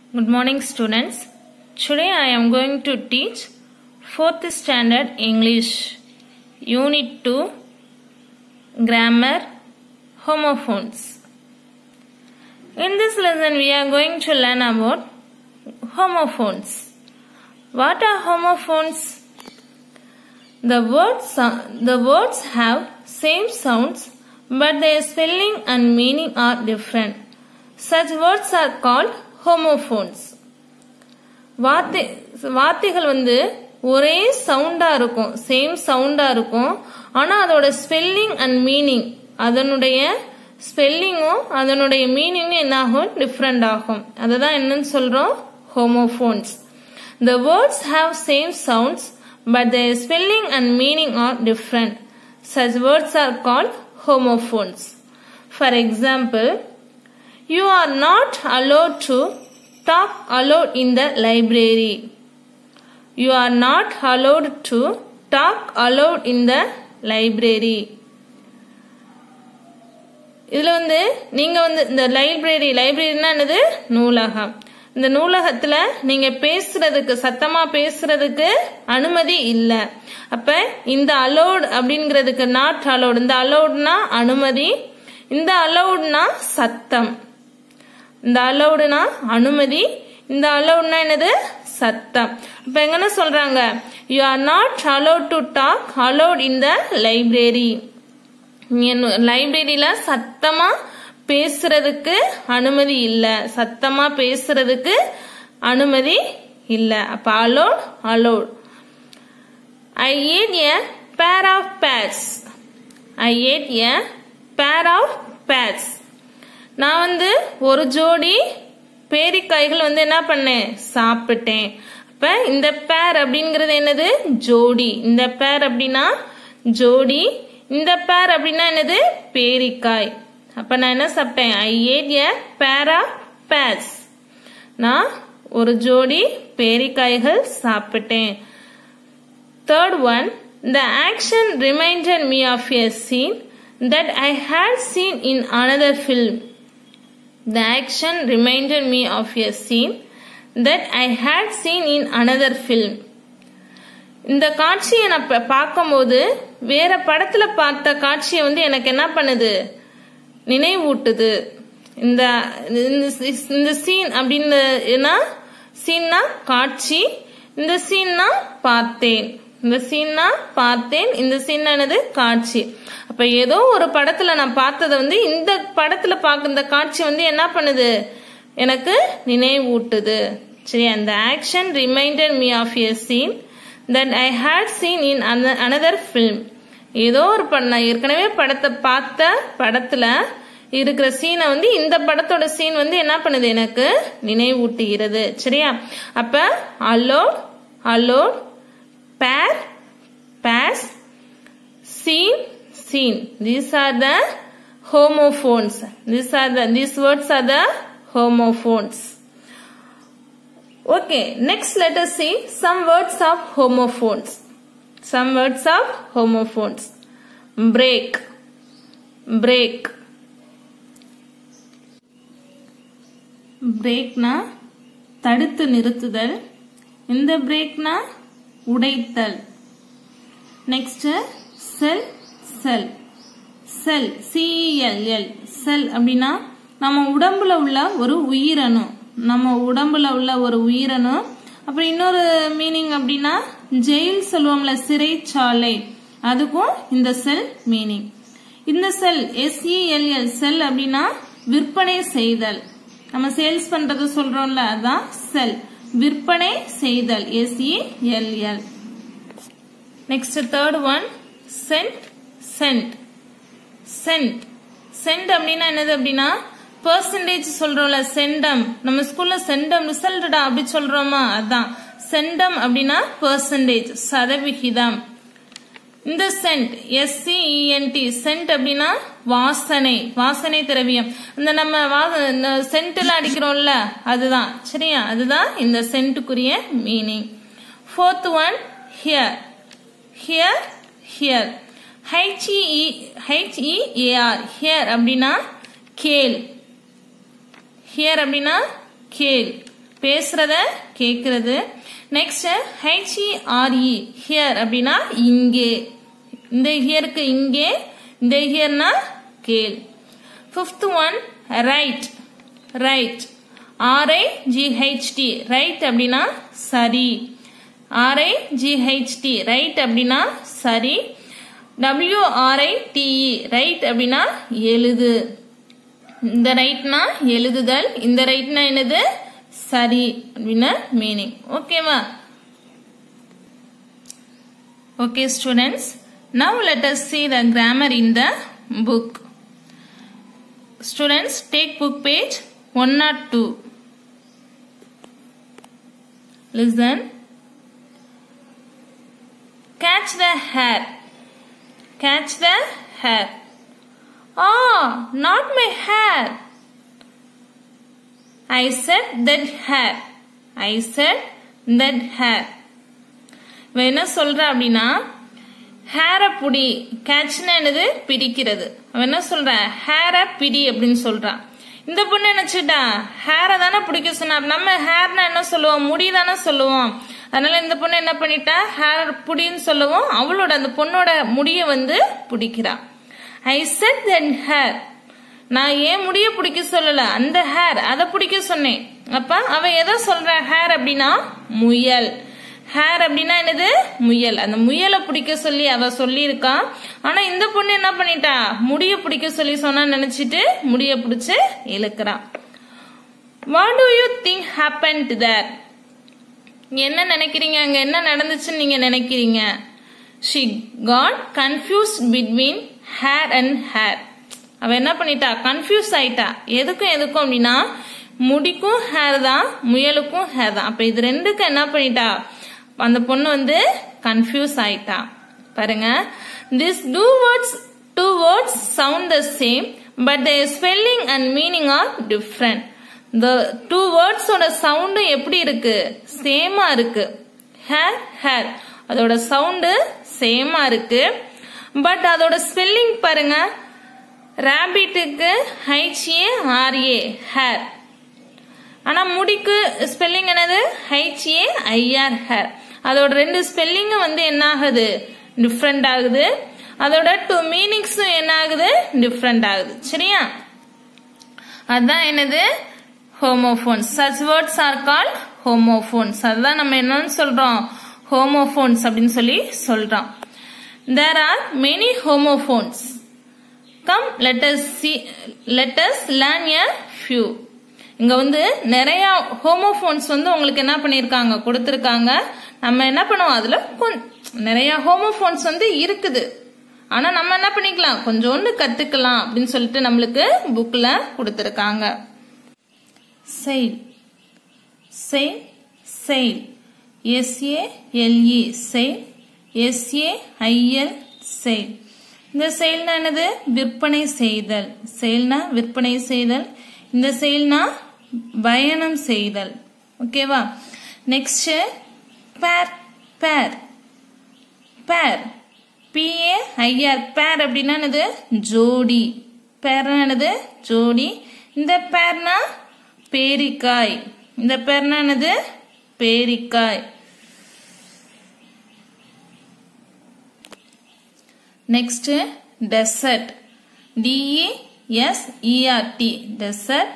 Good morning, students. Today I am going to teach 4th Standard English, Unit 2, Grammar, Homophones. In this lesson, we are going to learn about homophones. What are homophones? The words, the words have same sounds, but their spelling and meaning are different. Such words are called homophones. வார்த்தை வார்த்தைகள் வந்து ஒரே சவுண்டா இருக்கும் same சவுண்டா இருக்கும் ஆனா அதோட ஸ்பெல்லிங் அண்ட் மீனிங் அதனுடைய ஸ்பெல்லிங்கும் அதனுடைய மீனிங்கும் என்ன ஆகும் டிஃப்ரெண்ட் ஆகும் அதை தான் என்னன்னு சொல்றோம் homophones the words have same sounds but their spelling and meaning are different. Such words are called homophones. For example, you are not allowed to talk aloud in the library. You are not allowed to talk aloud in the library. இதுல வந்து நீங்க வந்து இந்த library லைப்ரரினா என்னது நூலகம் இந்த நூலகத்துல நீங்க பேசுறதுக்கு சத்தமா பேசுறதுக்கு அனுமதி இல்ல அப்ப இந்த அலோட் அப்படிங்கிறதுக்கு நாட் அலோட் இந்த அலோட்னா அனுமதி இந்த அலோட்னா சத்தம் இந்த அலோடுனா அனுமதி இந்த அலோட்னா என்னது சத்தம் அப்ப எங்கன்னா சொல்றாங்க you are not allowed to talk aloud in the library லைப்ரரியில சத்தமா பேசுறதுக்கு அனுமதி இல்ல சத்தமா பேசுறதுக்கு அனுமதி இல்ல அப்ப allowed aloud I ate a pair of pears I ate a pair of bats நான் வந்து ஒரு ஜோடி பேரிக்காய்கள் வந்து என்ன பண்ணேன் சாப்பிட்டேன் அப்ப இந்த பேர் அப்படிங்கிறது என்னது ஜோடி இந்த பேர் அப்படின்னா ஜோடி இந்த பேர் அப்படின்னா என்னது பேரிக்காய் அப்ப நான் என்ன சாப்பிட்டேன் ஐ ate a pair of purse நான் ஒரு ஜோடி பேரிக்காய்கள் சாப்பிட்டேன் third one the action reminded me of a scene that I had seen in another film The action reminded me of a scene that I had seen in another film. இந்த காட்சியை நான் பார்க்கும்போது வேற படத்துல பார்த்த காட்சியை வந்து எனக்கு என்ன பண்ணுது நினைவூட்டுது இந்த இந்த சீன் அப்படின்னு சீன்னா காட்சி இந்த சீன்னா பார்த்தேன் இந்த சீன்னா பார்த்தேன் இந்த சீன் என்னது காட்சி அப்ப ஏதோ ஒரு படத்துல நான் பார்த்ததை வந்து இந்த படத்துல பார்க்க இந்த காட்சி வந்து என்ன பண்ணுது எனக்கு நினைவூட்டுது சரி அந்த action reminded me of a scene that I had seen in another film ஏதோ ஒரு படம் நான் ஏற்கனவே படத்தை பார்த்த படத்துல இருக்கிற சீனை வந்து இந்த படத்தோட சீன் வந்து என்ன பண்ணுது எனக்கு நினைவூட்டுகிறது சரியா அப்ப allowed aloud pair, pairs, seen, seen. These are the homophones. These are the these words are the homophones. Okay, next let us see some words of homophones. Some words of homophones. Break, break. பிரேக்னா தடுத்து நிறுத்துதல் இந்த பிரேக்னா உடைத்தல் next செல் செல் செல் CLL செல் அப்படின்னா நம்ம உடம்புல உள்ள ஒரு உயிரணு நம்ம உடம்புல உள்ள ஒரு உயிரணு அப்புறம் இன்னொரு மீனிங் அப்படின்னா ஜெயில் சொல்லுவோம்ல சிறைச்சாலை அதுக்கும் இந்த செல் மீனிங் இந்த செல் எஸ்இஎல்எல் செல் அப்படின்னா விற்பனை செய்தல் நம்ம சேல்ஸ் பண்றது சொல்றோம்ல அதான் செல் விற்பனை செய்தல் S E L L next third one cent cent cent cent அப்படின்னா என்னது அப்படின்னா பெர்சன்டேஜ் சொல்றோம்ல சென்டம் நம்ம ஸ்கூல்ல சென்டம் ரிசல்ட்டா அப்படி சொல்றோமா அதான் சென்டம் அப்படின்னா பெர்சன்டேஜ் சதவிகிதம் இந்த சென்ட் எஸ்சிஇஎன்டி சென்ட் அப்படின்னா வாசனை வாசனை திரவியம் இந்த நம்ம சென்ட்ல அடிக்கிறோம்ல அதுதான் சரியா அதுதான் இந்த சென்ட்டுக்குரிய meaning fourth one here here here H E H E A R hear அப்படின்னா கேள் ஹியர் அப்படின்னா கேள் பேசுறத கேட்கறது நெக்ஸ்ட் ஹெச்இஆர்இ ஹியர் அப்படின்னா இங்கே இந்த ஹியருக்கு இங்கே இந்த ஹியர்னா கேள் fifth one right write R I G H T right அப்படின்னா சரி ஆர்ஐ ஜிஹெச்டி ரைட் அப்படின்னா சரி டபிள்யூஆர்ஐ டிஇ ரைட் அப்படின்னா எழுது இந்த ரைட்னா எழுதுதல் இந்த ரைட்னா என்னது சரி அப்படின்னு மீனிங் ஓகேவா okay students now let us see the grammar in the book students take book page 102 listen catch the hair catch the hair ah not my hair I said that hair I said that hair இவன் என்ன சொல்ற அப்படின்னா ஹேரை புடி கேட்ச்னா என்னது பிடிக்கிறது அவன் என்ன சொல்ற ஹேரை பிடி அப்படின்னு சொல்றான் இந்த பொண்ணு நினைச்சுட்டா ஹேரை தானே பிடிக்க சொன்னா நம்ம ஹேர்னா என்ன சொல்லுவோம் முடி தானே சொல்லுவோம் அதனால இந்த பொண்ணு என்ன பண்ணிட்டா ஹேர் புடின்னு சொல்லவும் அவளோட அந்த பொண்ணோட முடிய வந்து பிடிக்கிறா ஐ செட் தன் ஹேர் நான் ஏன் முடிய பிடிக்க சொல்லல அந்த ஹேர் அதை பிடிக்க சொன்னேன் அப்ப அவ எதை சொல்ற ஹேர் அப்படின்னா முயல் ஹேர் அப்படின்னா என்னது முயல் அந்த முயலை பிடிக்க சொல்லி அவ சொல்லியிருக்கா ஆனா இந்த பொண்ணு என்ன பண்ணிட்டா முடிய பிடிக்க சொல்லி சொன்னா நினைச்சிட்டு முடிய பிடிச்சு இழுக்கிறா what do you think happen to that என்ன நினைக்கிறீங்க அங்க என்ன நடந்துச்சுன்னு நீங்க நினைக்கிறீங்க she got confuse between hair and hare அவ என்ன பண்ணிட்டா கன்ஃபியூஸ் ஆயிட்டா எதுக்கும் எதுக்கும் அப்படின்னா முடிக்கும் ஹேர் தான் முயலுக்கும் ஹேர் தான் அப்ப இது ரெண்டுக்கும் என்ன பண்ணிட்டா அந்த பொண்ணு வந்து கன்ஃபியூஸ் ஆயிட்டா பாருங்க this two words two words sound the same but the spelling and meaning are different இந்த டூ வேர்ட்ஸோட சவுண்டும் எப்படி இருக்கு சேமா இருக்கு ஹேர் ஹேர் அதோட சவுண்டு சேமா இருக்கு பட் அதோட ஸ்பெல்லிங் பாருங்க ரேபிட்டுக்கு ஹைச்ஏ ஆர்ஏ ஹேர் ஆனா முடிக்கு ஸ்பெல்லிங் என்னது ஹைச்ஏ ஐஆர் ஹேர் அதோட ரெண்டு ஸ்பெல்லிங்கும் வந்து என்ன ஆகுது டிஃப்ரெண்ட் ஆகுது அதோட டூ மீனிங்ஸும் என்ன ஆகுது டிஃப்ரெண்ட் ஆகுது சரியா அதுதான் என்னது homophones such words are call homophones அதுதான் நம்ம என்னன்னு சொல்றோம் ஹோமோஃபோன்ஸ் அப்படின்னு சொல்லி சொல்றோம் there are many homophones come let us see let us learn a few இங்க வந்து நிறைய ஹோமோஃபோன்ஸ் வந்து உங்களுக்கு என்ன பண்ணிருக்காங்க கொடுத்திருக்காங்க நம்ம என்ன பண்ணுவோம் அதுல நிறைய ஹோமோஃபோன்ஸ் வந்து இருக்குது ஆனா நம்ம என்ன பண்ணிக்கலாம் கொஞ்சோண்டு கத்துக்கலாம் அப்படின்னு சொல்லிட்டு நம்மளுக்கு புக்ல கொடுத்திருக்காங்க sale sail sale S A L E sale S A I L sail இந்த செயல்னா என்னது விற்பனை செய்தல் செயல்னா விற்பனை செய்தல் இந்த செயல்னா பயணம் செய்தல் ஓகேவா நெக்ஸ்ட் பேர் பேர் பேர் பிஏ ஐஆர் பேர் அப்படின்னா என்னது ஜோடி பேர்னா என்னது ஜோடி இந்த பேர்னா பேரிக்காய் இந்த பேர்னா என்னது பேரிக்காய் நெக்ஸ்ட் டெசர்ட் டிஇஎஸ்இஆர்டி டெசர்ட்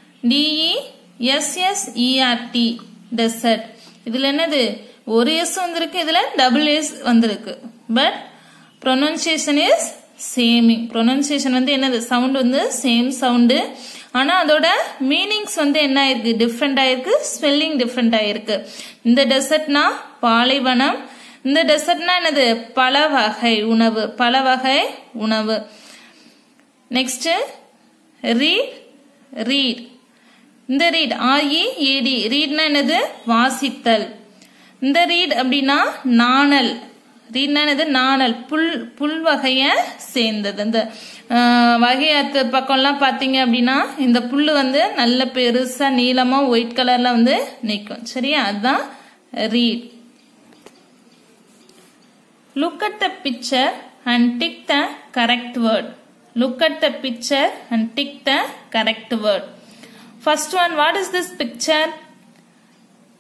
டிஇஎஸ்எஸ்இஆர்டி டெசர்ட் இதுல என்னது ஒரு எஸ் வந்திருக்கு இதுல டபுள் எஸ் வந்திருக்கு பட் ப்ரொனன்சியேஷன் இஸ் சேமிங் ப்ரொனன்சியேஷன் வந்து என்னது சவுண்ட் வந்து சேம் சவுண்டு ஆனா அதோட மீனிங்ஸ் வந்து என்ன ஆயிருக்கு டிஃப்ரெண்ட் ஆயிருக்கு ஸ்பெல்லிங் டிஃப்ரெண்ட் ஆயிருக்கு இந்த டெசர்ட்னா பாலைவனம் இந்த டெசர்ட்னா என்னது பல வகை உணவு பல வகை உணவு நெக்ஸ்ட் ரீட் ரீட் இந்த ரீட் ஆர்இ ஏடி ரீட்னா என்னது வாசித்தல் இந்த ரீட் அப்படின்னா நாணல் ரீட்னா என்னது நாணல் புல் புல் வகைய சேர்ந்தது இந்த வகையாத்து பக்கம்லாம் பார்த்தீங்க அப்படின்னா இந்த புல் வந்து நல்ல பெருசா நீளமா ஒயிட் கலர்ல வந்து நிற்கும் சரியா அதுதான் read Look at the picture and tick the correct word. Look at the picture and tick the correct word. First one, what is this picture?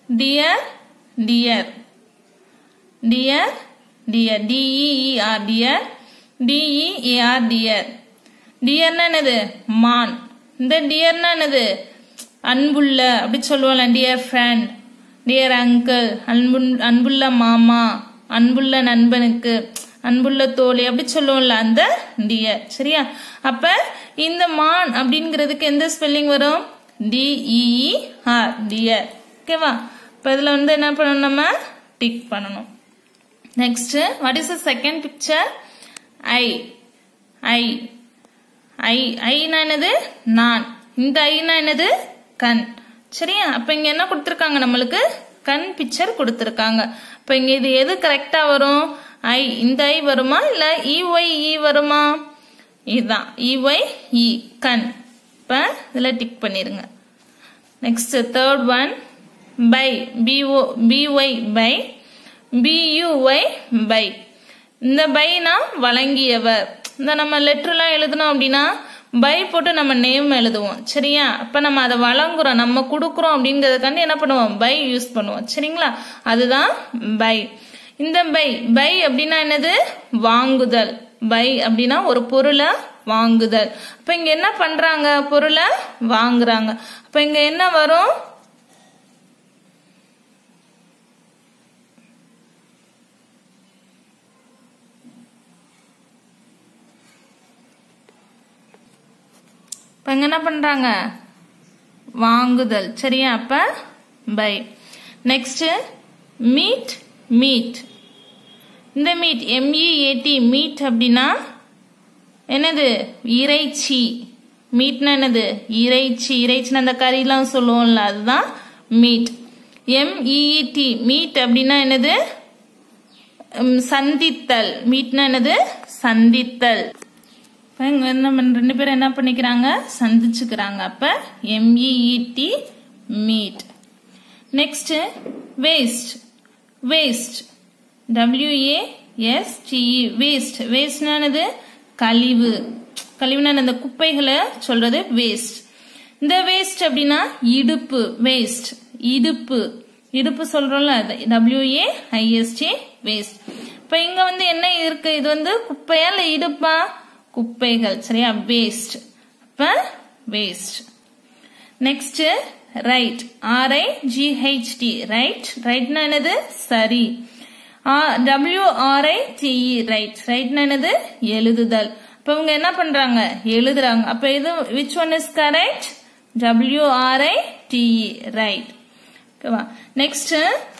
Deer dear dear dear D E E R deer D E A R dear டியர்னா என்னது மான் இந்த டியர்னா என்னது அன்புள்ள அப்படி சொல்லுவோம்ல dear friend dear uncle அன்பு அன்புள்ள மாமா அன்புள்ள நண்பனுக்கு அன்புள்ள தோழி அப்படி சொல்லுவோம்ல அந்த டியர் சரியா அப்ப இந்த மான் அப்படிங்கிறதுக்கு எந்த ஸ்பெல்லிங் வரும் டிஇஇஆர் டியர் ஓகேவா இப்போ இதில் வந்து என்ன பண்ணணும் நம்ம டிக் பண்ணணும் next what is the second picture eye eye I ஐனா என்னது நான் இந்த ஐனா என்னது கண் சரியா அப்ப இங்க என்ன கொடுத்துருக்காங்க நம்மளுக்கு கண் பிக்சர் கொடுத்துருக்காங்க அப்ப இங்க இது எது கரெக்டா வரும் ஐ இந்த ஐ வருமா இல்ல இஒய் இ வருமா இதுதான் இஒய் இ கண் இப்ப இதுல டிக் பண்ணிருங்க next third one by B O B Y by B U Y buy இந்த பைனா வழங்கியவர் இந்த நம்ம லெட்டர்லாம் எழுதணும் அப்படின்னா பை போட்டு நம்ம நேம் எழுதுவோம் சரியா அப்ப நம்ம அதை வழங்குறோம் நம்ம கொடுக்குறோம் அப்படிங்கறதுக்காண்டி என்ன பண்ணுவோம் பை யூஸ் பண்ணுவோம் சரிங்களா அதுதான் பை இந்த பை பை அப்படின்னா என்னது வாங்குதல் பை அப்படின்னா ஒரு பொருளை வாங்குதல் அப்ப இங்க என்ன பண்றாங்க பொருளை வாங்குறாங்க அப்ப இங்க என்ன வரும் இப்ப இங்க என்ன பண்றாங்க வாங்குதல் சரியா அப்ப பை நெக்ஸ்ட் மீட் மீட் இந்த மீட் எம்இஏடி மீட் அப்படின்னா என்னது இறைச்சி மீட்னா என்னது இறைச்சி இறைச்சின்னு அந்த கறிலாம் சொல்லுவோம்ல அதுதான் மீட் எம்இஇடி மீட் அப்படின்னா என்னது உம், சந்தித்தல் மீட்னா என்னது சந்தித்தல் இப்ப இங்க என்ன பண்- ரெண்டு பேரும் என்ன பண்ணிக்கிறாங்க சந்திச்சுக்கிறாங்க அப்ப M E E T meet next waist waste W A S T E waste வேஸ்ட்னானது கழிவு கழிவுனா இந்த குப்பைகளை சொல்றது வேஸ்ட் இந்த வேஸ்ட் அப்படின்னா இடுப்பு வேஸ்ட் இடுப்பு இடுப்பு சொல்றோம்ல டபிள்யூஏ ஐஎஸ்டி வேஸ்ட் இப்ப இங்க வந்து என்ன இருக்கு இது வந்து குப்பையா இல்ல இடுப்பா குப்பைகள் சரியா வேஸ்ட் அப்ப waist next right R I G H T right ரைட்னா என்னது சரி டபிள்யூ ஆர்ஐ டிஇ ரைட் ரைட்னா என்னது எழுதுதல் அப்ப இவங்க என்ன பண்றாங்க எழுதுறாங்க அப்ப இது which one is correct W R I T E write ஓகேவா next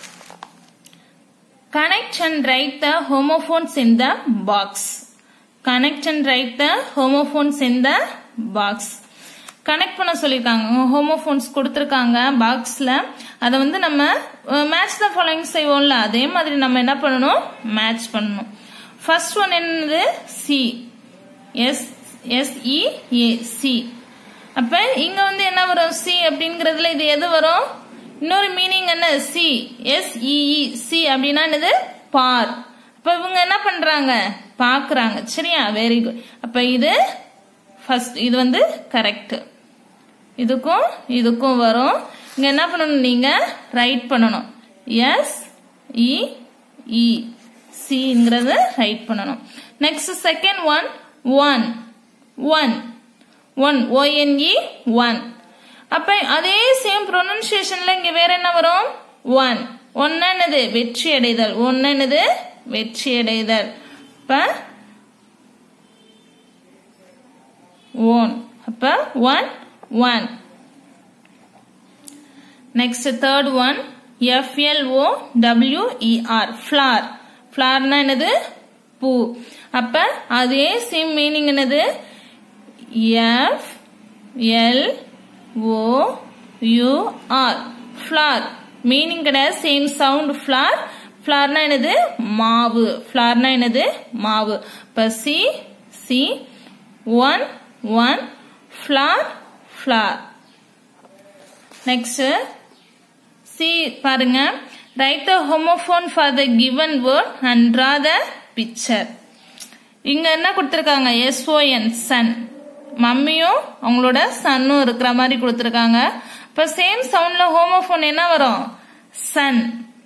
connect and write the homophones in the box connect and write the homophones in the box connect பண்ண சொல்லியிருக்காங்க ஹோமோஃபோன்ஸ் கொடுத்துருக்காங்க பாக்ஸில் அதை வந்து நம்ம மேட்ச் த ஃபாலோயிங் செய்வோம்ல அதே மாதிரி நம்ம என்ன பண்ணணும் மேட்ச் பண்ணணும் ஃபர்ஸ்ட் ஒன் என்னது சி எஸ் எஸ்இஏ சி அப்ப இங்க வந்து என்ன வரும் சி அப்படிங்கறதுல இது எது வரும் இன்னொரு மீனிங் என்ன சி எஸ்இஇ சி அப்படின்னா என்னது பார் அப்ப இவங்க என்ன பண்றாங்க பாக்குறாங்க சரியா வெரி குட் அப்ப இது ஃபர்ஸ்ட் இது வந்து கரெக்ட் இதுக்கும் இதுக்கும் வரும் இங்க என்ன பண்ணணும் நீங்க ரைட் பண்ணணும் எஸ் இ இ சிங்கிறத ரைட் பண்ணணும் next second one one one one O N E one அப்ப அதே சேம் ப்ரொனன்சியேஷன்ல இங்க வேற என்ன வரும் ஒன் ஒன்னு என்னது வெற்றி அடைதல் ஒன்னு என்னது வெற்றி அடைதல் இப்ப ஒன் அப்ப one one next third one F L O W E R flower ஃபிளார்னா என்னது பூ அப்ப அதே சேம் மீனிங் என்னது F L O U R flour meaning கிடையாது சேம் சவுண்ட் ஃபிளார் ஃபிளார்னா என்னது மாவு ஃபிளார்னா என்னது மாவு இப்ப see see one one flour flower next see பாருங்க write the homophone for the given word and draw the picture இங்க என்ன கொடுத்துருக்காங்க எஸ்ஓஎன் சன் மம்மியும் அவங்களோட சன்னும் இருக்கிற மாதிரி கொடுத்துருக்காங்க இப்ப சேம் சவுண்ட்ல ஹோமோஃபோன் என்ன வரும் sun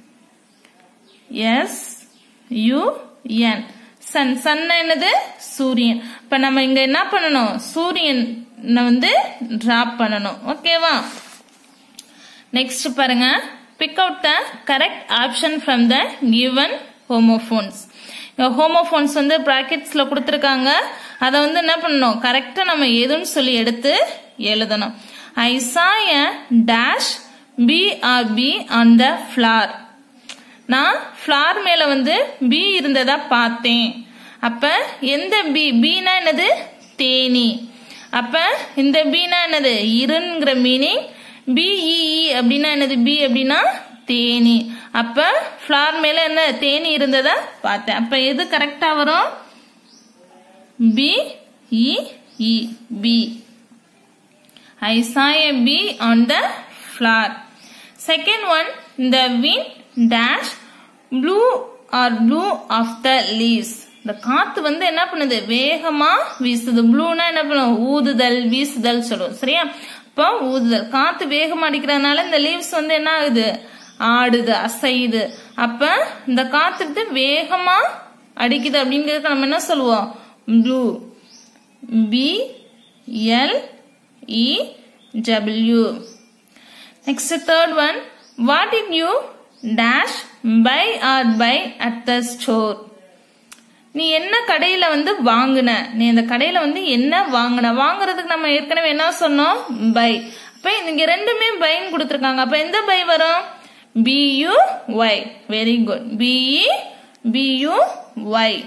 S U N sun sun என்னது சூரியன் இப்ப நம்ம இங்க என்ன பண்ணணும் சூரியன் வந்து டிராப் பண்ணணும் ஓகேவா நெக்ஸ்ட் பாருங்க pick out the correct option from the given homophones homophones வந்து பிராக்கெட்ஸ்ல கொடுத்துருக்காங்க அதை வந்து என்ன பண்ணணும் கரெக்டா நம்ம எதுன்னு சொல்லி எடுத்து எழுதணும் I saw a dash B or B on the floor நான் ஃபிளார் மேல வந்து பி இருந்ததா பார்த்தேன் அப்ப எந்த பி பீனா என்னது தேனி அப்ப இந்த பீனா என்னது இருங்கிற மீனிங் பிஇஇ அப்படின்னா என்னது பி அப்படின்னா தேனி அப்ப ஃபிளார் மேல என்ன தேனி இருந்ததா பார்த்தேன் அப்ப எது கரெக்டா வரும் B E B I saw a bee on the flower. Second one, the wind dash blew or blew off the leaves. இந்த காத்து வந்து என்ன பண்ணுது வேகமா வீசுது ப்ளூனா என்ன பண்ணும் ஊதுதல் வீசுதல் சொல்லுவோம் சரியா இப்போ ஊதுதல் காத்து வேகமா அடிக்கிறதுனால இந்த லீவ்ஸ் வந்து என்ன ஆகுது ஆடுது அசையுது அப்ப இந்த காத்து வந்து வேகமா அடிக்குது அப்படிங்கிறதுக்கு நம்ம என்ன சொல்லுவோம் blue B L E W. Next third one. What did you dash buy or buy at the store? நீ என்ன கடையில வந்து வாங்குன நீ இந்த கடையில வந்து என்ன வாங்குன வாங்குறதுக்கு நம்ம ஏற்கனவே என்ன சொன்னோம் பை அப்ப இங்க ரெண்டுமே பைன்னு கொடுத்துருக்காங்க அப்ப எந்த பை வரும் B U Y very good B E B U Y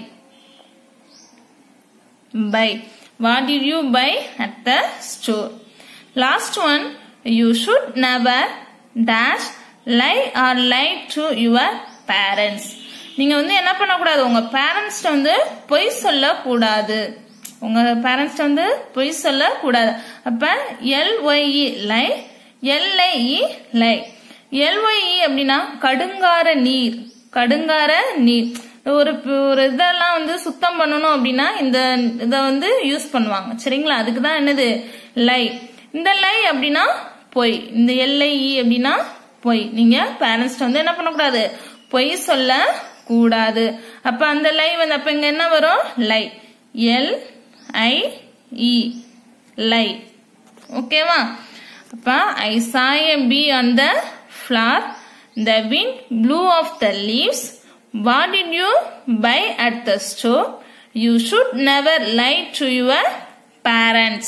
buy What did you buy at the store? Last one, you should never dash lie or lie to your parents. நீங்க வந்து என்ன பண்ணக்கூடாது உங்க பேரண்ட்ஸ்ட வந்து பொய் சொல்லக்கூடாது உங்க பேரண்ட்ஸ்ட வந்து பொய் சொல்லக்கூடாது அப்ப எல்ஒய்இ லை எல்ஐஇ லை எல்ஒய்இ அப்படின்னா கடுங்கார நீர் கடுங்கார நீர் ஒரு ஒரு இதெல்லாம் வந்து சுத்தம் பண்ணணும் அப்படின்னா இந்த இதை வந்து யூஸ் பண்ணுவாங்க சரிங்களா அதுக்கு தான் என்னது லை இந்த லை அப்படின்னா பொய் இந்த எல்ஐஇ அப்படின்னா பொய் நீங்க பேரண்ட்ஸ் வந்து என்ன பண்ணக்கூடாது பொய் சொல்ல கூடாது அப்ப அந்த லை வந்து அப்ப இங்க என்ன வரும் லை எல் ஐ இ லை ஓகேவா அப்ப I saw bee on the floor the wind blew off the leaves what did you buy at the store you should never lie to your parents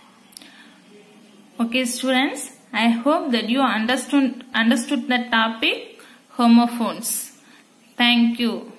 okay students i hope that you understood understood the topic homophones thank you